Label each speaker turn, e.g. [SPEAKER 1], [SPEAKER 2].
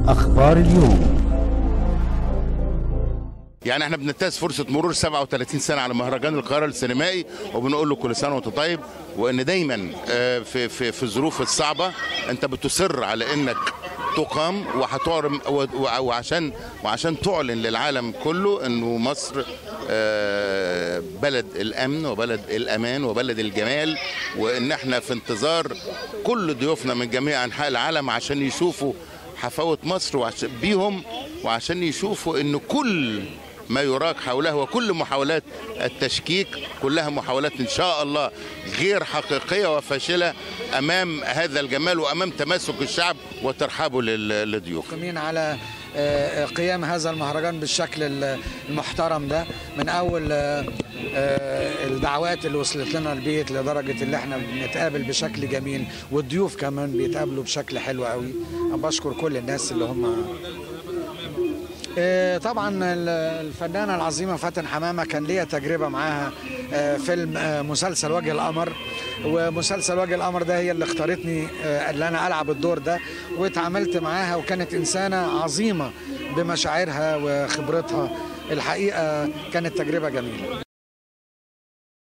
[SPEAKER 1] أخبار اليوم
[SPEAKER 2] يعني احنا بننتهز فرصه مرور 37 سنه على مهرجان القاهره السينمائي وبنقول له كل سنه وانت طيب وان دايما آه، في في في الظروف الصعبه انت بتصر على انك تقام وهتعرم و- و- وعشان وعشان تعلن للعالم كله انه مصر آه، بلد الامن وبلد الامان وبلد الجمال وان احنا في انتظار كل ضيوفنا من جميع انحاء العالم عشان يشوفوا حفاوة مصر وعشان بيهم وعشان يشوفوا ان كل ما يراك حوله وكل محاولات التشكيك كلها محاولات ان شاء الله غير حقيقيه وفاشله امام هذا الجمال وامام تماسك الشعب وترحابه لل- للضيوف.
[SPEAKER 3] قائمين على آه، قيام هذا المهرجان بالشكل ال- المحترم ده من اول آه، آه، الدعوات اللي وصلت لنا البيت لدرجه اللي احنا بنتقابل بشكل جميل والضيوف كمان بيتقابلوا بشكل حلو قوي أنا بشكر كل الناس اللي هم آه، طبعا ال- الفنانه العظيمه فاتن حمامه كان ليا تجربه معاها آه، فيلم آه، مسلسل وجه القمر ومسلسل وجه القمر ده هي اللي اختارتني آه، اللي انا العب الدور ده واتعاملت معاها وكانت انسانه عظيمه بمشاعرها وخبرتها الحقيقه كانت تجربه جميله